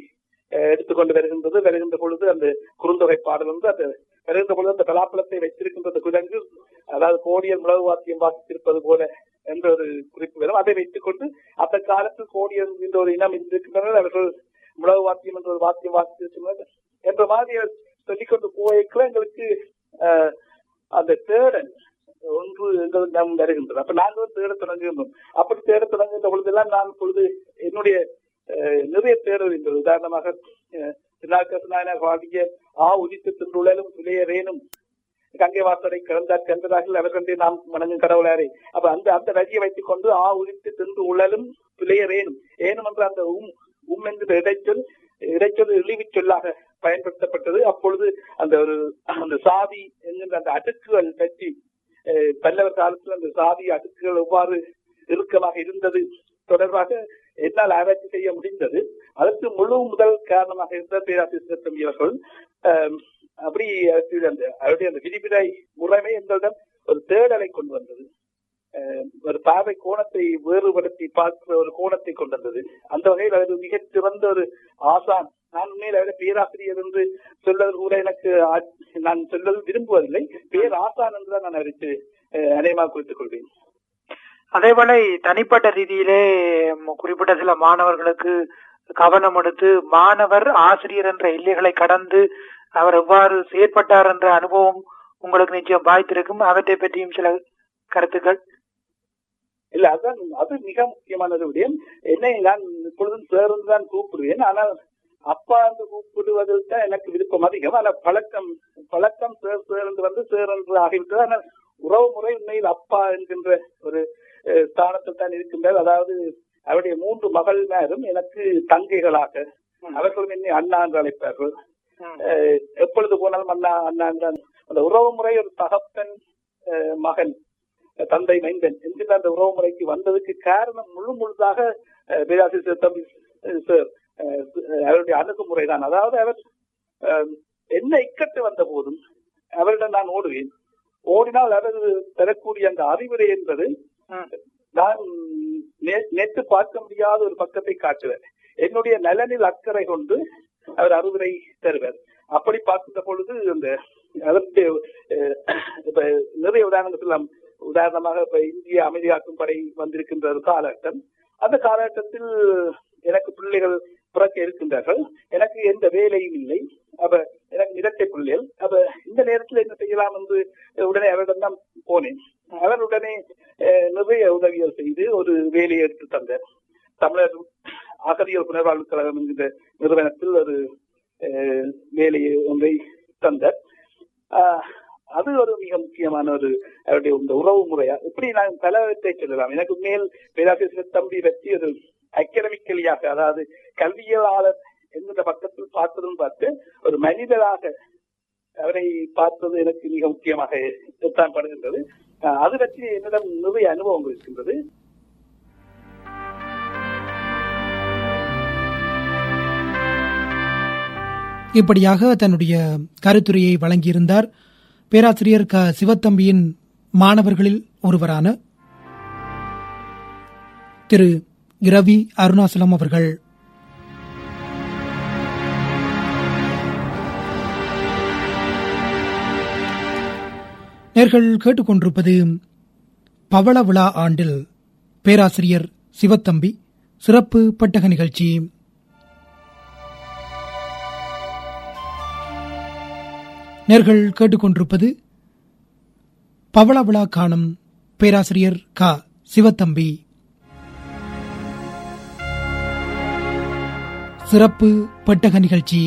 அஹ், எடுத்துக்கொண்டு வருகின்றது வருகின்ற பொழுது அந்த குறுந்தொகை பாடல் வந்து அந்த வருகின்ற பொழுது அந்த பலாப்பழத்தை வைத்திருக்கின்றது குரங்கு அதாவது கோடியல் முழவு வாத்தியம் வாசித்திருப்பது போல என்ற ஒரு குறிப்பு வரும் அதை வைத்துக் கொண்டு அந்த காலத்தில் கோடியல் என்ற ஒரு இனம் இருந்திருக்கின்றனர் அவர்கள் முழவு வாத்தியம் என்ற ஒரு வாத்தியம் வாசித்திருக்கின்றனர் என்ற மாதிரி சொல்லிக்கொண்டு போய்க்குள்ள எங்களுக்கு அஹ், அந்த தேடல் ஒன்று எங்கள் நம் வருகின்றது அப்ப நாங்களும் தேட தொடங்குகின்றோம் அப்படி தேட தொடங்குகின்ற பொழுதெல்லாம் நான் பொழுது என்னுடைய அஹ், நிறைய தேடல் இருந்தது உதாரணமாக அஹ், திருநாக்கரசு நாயனார் பாடிய ஆ உதித்து தின்றுழலும் துளையரேனும் கங்கை வாசலை கிடந்தார் கண்டதாக அவர்களே நாம் வணங்கும் கடவுளாரே அப்ப அந்த அந்த வரியை வைத்துக் கொண்டு ஆ உதித்து தின்று உழலும் துளையரேனும் ஏனும் என்ற அந்த உம் உம் என்கிற இடைச்சொல் இடைச்சொல் இழிவுச் சொல்லாக பயன்படுத்தப்பட்டது அப்பொழுது அந்த ஒரு அந்த சாதி என்கின்ற அந்த அடுக்குகள் பற்றி அஹ், பல்லவர் காலத்தில் அந்த சாதி அடுக்குகள் எவ்வாறு இறுக்கமாக இருந்தது தொடர்பாக என்னால் ஆராய்ச்சி செய்ய முடிந்தது அதற்கு முழு முதல் காரணமாக இருந்த பேராசிரியர் தம்பி அவர்கள் அஹ், அப்படி அவருடைய அந்த அவருடைய அந்த விதிவிலை முறைமை எங்களிடம் ஒரு தேடலை கொண்டு வந்தது அஹ், ஒரு பார்வை கோணத்தை வேறுபடுத்தி பார்க்கிற ஒரு கோணத்தை கொண்டு வந்தது அந்த வகையில் அவர் மிகச் சிறந்த ஒரு ஆசான் நான் உண்மையில் அவரை பேராசிரியர் என்று சொல்வது கூட எனக்கு ஆ- நான் சொல்வது விரும்புவதில்லை பேர் ஆசான் என்றுதான் நான் அவருக்கு அஹ், அநேகமாக குறித்துக் கொள்வேன் அதேபோல தனிப்பட்ட ரீதியிலே ம், குறிப்பிட்ட சில மாணவர்களுக்கு கவனம் எடுத்து மாணவர் ஆசிரியர் என்ற எல்லைகளை கடந்து அவர் எவ்வாறு செயற்பட்டார் என்ற அனுபவம் உங்களுக்கு நிச்சயம் வாய்த்திருக்கும் அவற்றை பற்றியும் சில கருத்துக்கள் இல்ல அதான் அது மிக முக்கியமான ஒரு விடயம் என்னை நான் இப்பொழுதும் சேர் என்று தான் கூப்பிடுவேன் ஆனால் அப்பா என்று கூப்பிடுவதில் தான் எனக்கு விருப்பம் அதிகம் ஆனால் பழக்கம் பழக்கம் சேர் சேர் என்று வந்து சேர் என்று ஆகிவிட்டது ஆனால் உறவு முறை உண்மையில் அப்பா என்கின்ற ஒரு அஹ், ஸ்தானத்தில் தான் இருக்கின்றது அதாவது அவருடைய மூன்று மகள்மாரும் எனக்கு தங்கைகளாக அவர்களும் என்னை அண்ணா என்று அழைப்பார்கள் ம். அஹ், எப்பொழுது போனாலும் அண்ணா அண்ணா என்றான் அந்த உறவு முறை ஒரு தகப்பன் அஹ், மகன் தந்தை மைந்தன் என்கிற அந்த உறவு முறைக்கு வந்ததுக்கு காரணம் முழு முழுதாக அஹ், பேராசிரியர் தம்பி அஹ், சார் அஹ், அவருடைய அணுகுமுறை தான் அதாவது அவர் அஹ், என்ன இக்கட்டு வந்த போதும் அவரிடம் நான் ஓடுவேன் ஓடினால் அவர் தரக்கூடிய அந்த அறிவுரை என்பது ம். நான் நே- நேற்று பார்க்க முடியாத ஒரு பக்கத்தை காட்டுவார் என்னுடைய நலனில் அக்கறை கொண்டு அவர் அறிவுரை தருவார் அப்படி பார்க்கின்ற பொழுது அந்த அதற்கு அஹ், இப்ப நிறைய உதாரணங்கள் சொல்லலாம் உதாரணமாக இப்ப இந்திய அமைதியாக்கும் படை வந்திருக்கின்ற ஒரு காலகட்டம் அந்த காலகட்டத்தில் எனக்கு பிள்ளைகள் பிறக்க இருக்கின்றார்கள் எனக்கு எந்த வேலையும் இல்லை அப்ப எனக்கு இரட்டை பிள்ளைகள் அப்ப இந்த நேரத்தில் என்ன செய்யலாம் என்று உடனே அவரிடம் தான் போனேன் அவர் உடனே அஹ், நிறைய உதவிகள் செய்து ஒரு வேலையை எடுத்து தந்தார் தமிழர் ஆசிரியர் புனர்வாழ்வு கழகம் என்கிற நிறுவனத்தில் ஒரு அஹ், வேலையை ஒன்றை தந்தார் ஆஹ், அது ஒரு மிக முக்கியமான ஒரு அவருடைய இந்த உறவு முறையா இப்படி நான் பலவற்றை சொல்லலாம் எனக்கு மேல் பேராசிரியர் தம்பி பற்றி ஒரு அக்கடமிக்கலியாக அதாவது கல்வியலாளர் என்கிற பக்கத்தில் பார்த்ததும் பார்த்து ஒரு மனிதராக அவரை பார்த்தது எனக்கு மிக முக்கியமாக தான் படுகின்றது ஆஹ், அது பற்றி என்னிடம் நிறைய அனுபவங்கள் இருக்கின்றது இப்படியாக தன்னுடைய கருத்துரையை வழங்கியிருந்தார் பேராசிரியர் க சிவத்தம்பியின் மாணவர்களில் ஒருவரான திரு ரவி அருணாசலம் அவர்கள் நேர்கள் கேட்டுக்கொண்டிருப்பது பவள விழா ஆண்டில் பேராசிரியர் சிவத்தம்பி சிறப்பு பட்டக நிகழ்ச்சி நேர்கள் கேட்டுக்கொண்டிருப்பது பவள விழா காணும் பேராசிரியர் க சிவத்தம்பி சிறப்பு பெட்டக நிகழ்ச்சி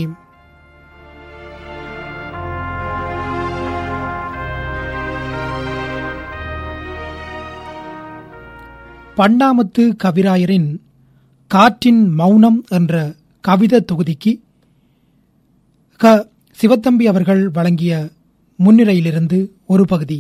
பண்டாமத்து கவிராயரின் காற்றின் மௌனம் என்ற கவிதை தொகுதிக்கு க சிவத்தம்பி அவர்கள் வழங்கிய முன்னிலையிலிருந்து ஒரு பகுதி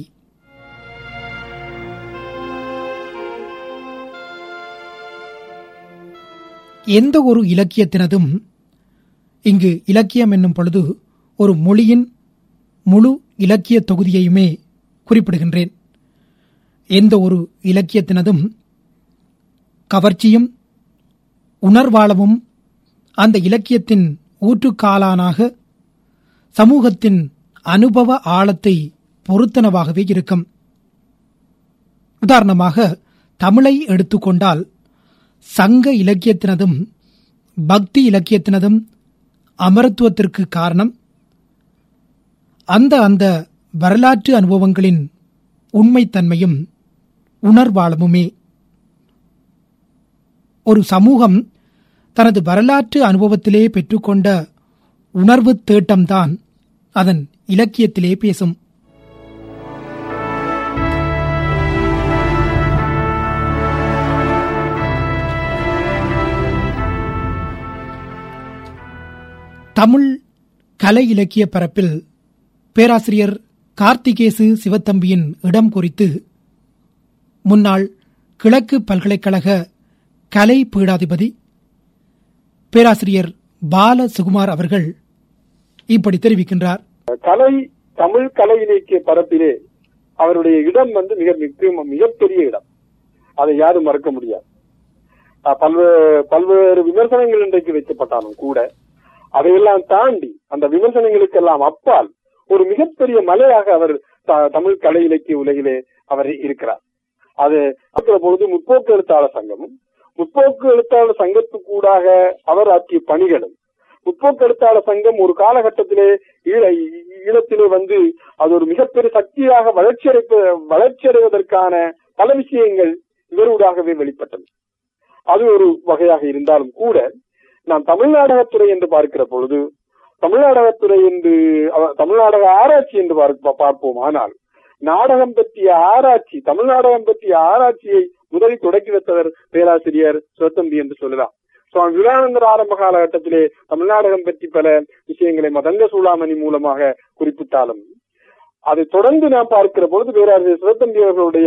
எந்த ஒரு இலக்கியத்தினதும் இங்கு இலக்கியம் என்னும் பொழுது ஒரு மொழியின் முழு இலக்கிய தொகுதியையுமே குறிப்பிடுகின்றேன் எந்த ஒரு இலக்கியத்தினதும் கவர்ச்சியும் உணர்வாளவும் அந்த இலக்கியத்தின் ஊற்றுக்காலானாக சமூகத்தின் அனுபவ ஆழத்தை பொருத்தனவாகவே இருக்கும் உதாரணமாக தமிழை எடுத்துக்கொண்டால் சங்க இலக்கியத்தினதும் பக்தி இலக்கியத்தினதும் அமரத்துவத்திற்கு காரணம் அந்த அந்த வரலாற்று அனுபவங்களின் உண்மைத்தன்மையும் உணர்வாளமுமே ஒரு சமூகம் தனது வரலாற்று அனுபவத்திலே பெற்றுக்கொண்ட உணர்வு தேட்டம்தான் அதன் இலக்கியத்திலே பேசும் தமிழ் கலை இலக்கிய பரப்பில் பேராசிரியர் கார்த்திகேசு சிவத்தம்பியின் இடம் குறித்து முன்னாள் கிழக்கு பல்கலைக்கழக கலை பீடாதிபதி பேராசிரியர் பால சுகுமார் அவர்கள் இப்படி தெரிவிக்கின்றார் கலை தமிழ் கலை இலக்கிய பரப்பிலே அவருடைய இடம் வந்து மிக மிக மிகப்பெரிய இடம் அதை யாரும் மறக்க முடியாது அஹ் பல்வேறு பல்வேறு விமர்சனங்கள் இன்றைக்கு வைக்கப்பட்டாலும் கூட அதையெல்லாம் தாண்டி அந்த விமர்சனங்களுக்கெல்லாம் அப்பால் ஒரு மிகப்பெரிய மலையாக அவர் த- தமிழ் கலை இலக்கிய உலகிலே அவர் இருக்கிறார் அது பார்க்கிற பொழுது முற்போக்கு எழுத்தாளர் சங்கமும் முற்போக்கு எழுத்தாளர் சங்கத்துக்கூடாக அவர் ஆற்றிய பணிகளும் முற்போக்கு எழுத்தாளர் சங்கம் ஒரு காலகட்டத்திலே ஈழ ஈழத்திலே வந்து அது ஒரு மிகப்பெரிய சக்தியாக வளர்ச்சி வளர்ச்சி அடைவதற்கான பல விஷயங்கள் இவரூடாகவே வெளிப்பட்டது அது ஒரு வகையாக இருந்தாலும் கூட நாம் தமிழ் நாடகத்துறை என்று பார்க்கிற பொழுது தமிழ் நாடகத்துறை என்று அவ- தமிழ் நாடக ஆராய்ச்சி என்று பார்ப்ப- பார்ப்போம் ஆனால் நாடகம் பற்றிய ஆராய்ச்சி தமிழ் நாடகம் பற்றிய ஆராய்ச்சியை முதலில் தொடக்கி வைத்தவர் பேராசிரியர் சிவத்தம்பி என்று சொல்லலாம் சுவாமி விவேகானந்தர் ஆரம்ப காலகட்டத்திலே தமிழ் நாடகம் பற்றி பல விஷயங்களை மதங்க சூளாமணி மூலமாக குறிப்பிட்டாலும் அதை தொடர்ந்து நாம் பார்க்கிற பொழுது பேராசிரியர் சிவத்தம்பி அவர்களுடைய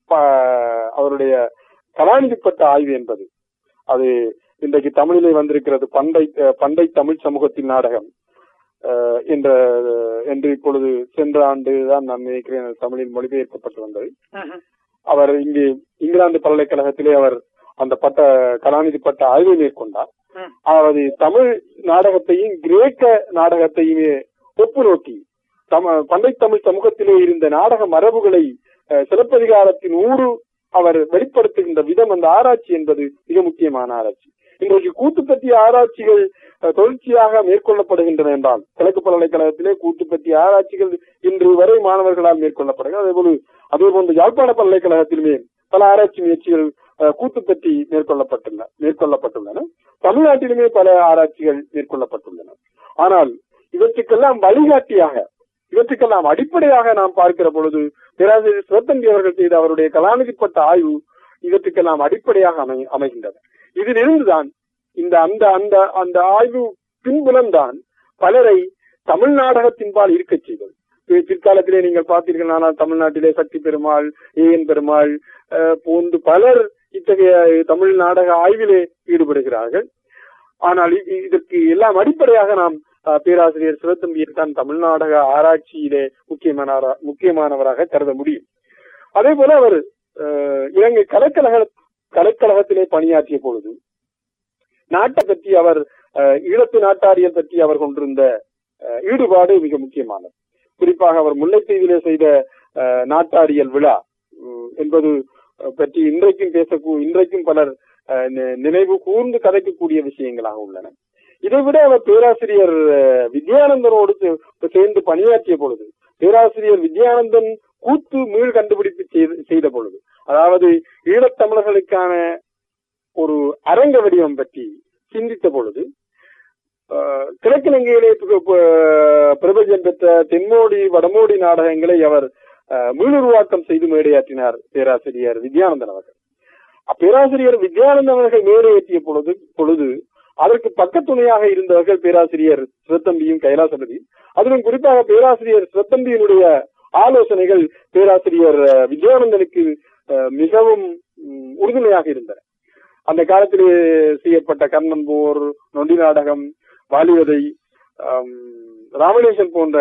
ப- அவருடைய கலாநிதிப்பட்ட ஆய்வு என்பது அது இன்றைக்கு தமிழிலே வந்திருக்கிறது பண்டை அஹ், பண்டை தமிழ் சமூகத்தின் நாடகம் அஹ், என்ற என்று இப்பொழுது சென்ற ஆண்டு தான் நான் நினைக்கிறேன் அது தமிழில் மொழிபெயர்க்கப்பட்டு வந்தது அவர் இங்கு இங்கிலாந்து பல்கலைக்கழகத்திலே அவர் அந்த பட்ட கலாநிதி பட்ட ஆய்வை மேற்கொண்டார் அதாவது தமிழ் நாடகத்தையும் கிரேக்க நாடகத்தையுமே ஒப்பு நோக்கி தம பண்டை தமிழ் சமூகத்திலே இருந்த நாடக மரபுகளை அஹ், சிலப்பதிகாரத்தின் ஊறு அவர் வெளிப்படுத்துகின்ற விதம் அந்த ஆராய்ச்சி என்பது மிக முக்கியமான ஆராய்ச்சி இன்றைக்கு கூத்து பற்றிய ஆராய்ச்சிகள் அஹ், தொடர்ச்சியாக மேற்கொள்ளப்படுகின்றன என்றால் கிழக்கு பல்கலைக்கழகத்திலே கூத்து பற்றிய ஆராய்ச்சிகள் இன்று வரை மாணவர்களால் மேற்கொள்ளப்படுகிறது அதேபோல அதே போன்று யாழ்ப்பாண பல்கலைக்கழகத்திலுமே பல ஆராய்ச்சி முயற்சிகள் அஹ், கூத்து பற்றி மேற்கொள்ளப்பட்டுள்ளன மேற்கொள்ளப்பட்டுள்ளன தமிழ்நாட்டிலுமே பல ஆராய்ச்சிகள் மேற்கொள்ளப்பட்டுள்ளன ஆனால் இவற்றுக்கெல்லாம் வழிகாட்டியாக இவற்றுக்கெல்லாம் அடிப்படையாக நாம் பார்க்கிற பொழுது பேராசிரியர் சிவத்தம்பி அவர்கள் செய்த அவருடைய கலாநிதிப்பட்ட ஆய்வு இவற்றுக்கெல்லாம் அடிப்படையாக அமை அமைகின்றது இதிலிருந்துதான் இந்த அந்த அந்த அந்த ஆய்வு பின்புலம்தான் பலரை தமிழ் நாடகத்தின்பால் இருக்கச் செய்தது பி- பிற்காலத்திலே நீங்கள் பார்த்தீர்கள் ஆனால் தமிழ்நாட்டிலே சக்தி பெருமாள் ஏஎன் பெருமாள் அஹ், போன்று பலர் இத்தகைய தமிழ் நாடக ஆய்விலே ஈடுபடுகிறார்கள் ஆனால் இ- இ- இதற்கு எல்லாம் அடிப்படையாக நாம் அஹ், பேராசிரியர் சிவத்தம்பியை தான் தமிழ் நாடக ஆராய்ச்சியிலே முக்கியமான முக்கியமானவராக கருத முடியும் அதே போல அவர் அஹ், இலங்கை கலைக்கழக கலைக்கழகத்திலே பணியாற்றிய பொழுது நாட்டை பற்றி அவர் அஹ், ஈழத்து நாட்டாரியல் பற்றி அவர் கொண்டிருந்த அஹ், ஈடுபாடு மிக முக்கியமானது குறிப்பாக அவர் முல்லைத்தீவிலே செய்த அஹ், நாட்டாரியல் விழா உம், என்பது அஹ், பற்றி இன்றைக்கும் பேசக்கூ இன்றைக்கும் பலர் அஹ், நி- நினைவு கூர்ந்து கதைக்கக்கூடிய விஷயங்களாக உள்ளன இதைவிட அவர் பேராசிரியர் அஹ், வித்யானந்தனோடு சே- சேர்ந்து பணியாற்றிய பொழுது பேராசிரியர் வித்யானந்தன் கூத்து மீள் கண்டுபிடிப்பு செய்த- செய்த பொழுது அதாவது ஈழத்தமிழர்களுக்கான ஒரு அரங்க வடிவம் பற்றி சிந்தித்த பொழுது அஹ், கிழக்கிழங்கையிலே பு- பு- பிரபஞ்சம் பெற்ற தென்மோடி வடமோடி நாடகங்களை அவர் அஹ், மீளுருவாக்கம் செய்து மேடையாற்றினார் பேராசிரியர் வித்யானந்தன் அவர்கள் பேராசிரியர் வித்யானந்தன் அவர்கள் மேடையேற்றிய பொழுது பொழுது அதற்கு பக்கத்துணையாக இருந்தவர்கள் பேராசிரியர் சிவத்தம்பியும் கைலாசபதியும் அதிலும் குறிப்பாக பேராசிரியர் சிவத்தம்பியினுடைய ஆலோசனைகள் பேராசிரியர் அஹ், வித்யானந்தனுக்கு அஹ், மிகவும் ம், உறுதுணையாக இருந்தன அந்த காலத்திலே செய்யப்பட்ட கர்ணன் போர் நொண்டி நாடகம் வாலிவதை ஆம், ராமநேசன் போன்ற நா-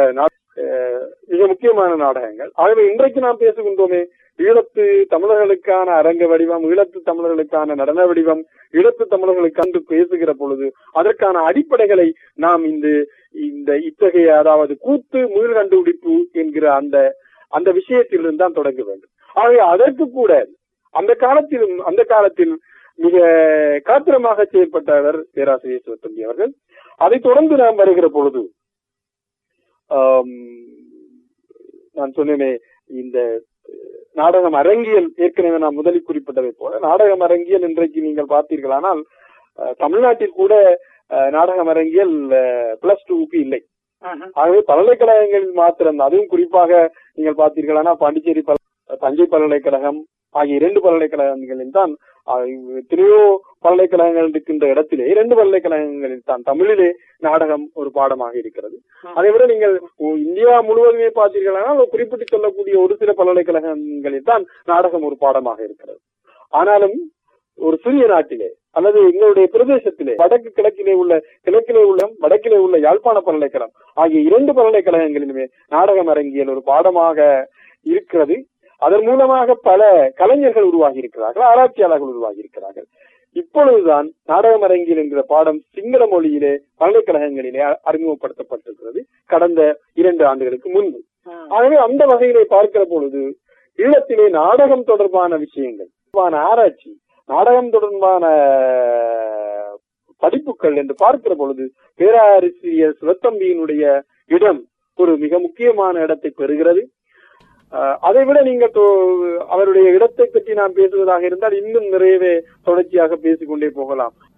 அஹ், மிக முக்கியமான நாடகங்கள் ஆகவே இன்றைக்கு நாம் பேசுகின்றோமே ஈழத்து தமிழர்களுக்கான அரங்க வடிவம் ஈழத்து தமிழர்களுக்கான நடன வடிவம் ஈழத்து தமிழர்களுக்கு அன்று பேசுகிற பொழுது அதற்கான அடிப்படைகளை நாம் இந்த இந்த இத்தகைய அதாவது கூத்து மீள் கண்டுபிடிப்பு என்கிற அந்த அந்த விஷயத்திலிருந்து தான் தொடங்க வேண்டும் ஆகவே அதற்கு கூட அந்த காலத்திலும் அந்த காலத்தில் மிக காத்திரமாக செயல்பட்டவர் பேராசிரியர் சிவத்தம்பி அவர்கள் அதைத் தொடர்ந்து நாம் வருகிற பொழுது ஆம், நான் சொன்னேனே இந்த நாடகம் அரங்கியல் ஏற்கனவே நான் முதலில் குறிப்பிட்டதை போல நாடகம் அரங்கியல் இன்றைக்கு நீங்கள் பார்த்தீர்களானால் அஹ், தமிழ்நாட்டில் கூட அஹ், நாடகம் அரங்கியல் பிளஸ் டூக்கு இல்லை ஆகவே பல்கலைக்கழகங்களில் மாத்திரம் அதுவும் குறிப்பாக நீங்கள் பார்த்தீர்களானா பாண்டிச்சேரி பல்- தஞ்சை பல்கலைக்கழகம் ஆகிய இரண்டு பல்கலைக்கழகங்களில் தான் அஹ், எத்தனையோ பல்கலைக்கழகங்கள் இருக்கின்ற இடத்திலே இரண்டு பல்கலைக்கழகங்களில் தான் தமிழிலே நாடகம் ஒரு பாடமாக இருக்கிறது அதை விட நீங்கள் ஒ- இந்தியா முழுவதுமே பார்த்தீர்களானால் குறிப்பிட்டு சொல்லக்கூடிய ஒரு சில பல்கலைக்கழகங்களில் தான் நாடகம் ஒரு பாடமாக இருக்கிறது ஆனாலும் ஒரு சிறிய நாட்டிலே அல்லது எங்களுடைய பிரதேசத்திலே வடக்கு கிழக்கிலே உள்ள கிழக்கிலே உள்ள வடக்கிலே உள்ள யாழ்ப்பாண பல்கலைக்கழகம் ஆகிய இரண்டு பல்கலைக்கழகங்களிலுமே நாடகம் அரங்கியல் ஒரு பாடமாக இருக்கிறது அதன் மூலமாக பல கலைஞர்கள் உருவாகி இருக்கிறார்கள் ஆராய்ச்சியாளர்கள் உருவாகி இருக்கிறார்கள் இப்பொழுதுதான் நாடகம் அரங்கியல் என்கிற பாடம் சிங்கள மொழியிலே பல்கலைக்கழகங்களிலே அ- அறிமுகப்படுத்தப்பட்டிருக்கிறது கடந்த இரண்டு ஆண்டுகளுக்கு முன்பு ஆகவே அந்த வகையிலே பார்க்கிற பொழுது ஈழத்திலே நாடகம் தொடர்பான விஷயங்கள் தொடர்பான ஆராய்ச்சி நாடகம் தொடர்பான படிப்புகள் என்று பார்க்கிற பொழுது பேராசிரியர் சிவத்தம்பியினுடைய இடம் ஒரு மிக முக்கியமான இடத்தை பெறுகிறது அஹ், அதை விட நீங்கள் தோ- அவருடைய இடத்தை பற்றி நாம் பேசுவதாக இருந்தால் இன்னும் நிறையவே தொடர்ச்சியாக பேசிக்கொண்டே போகலாம்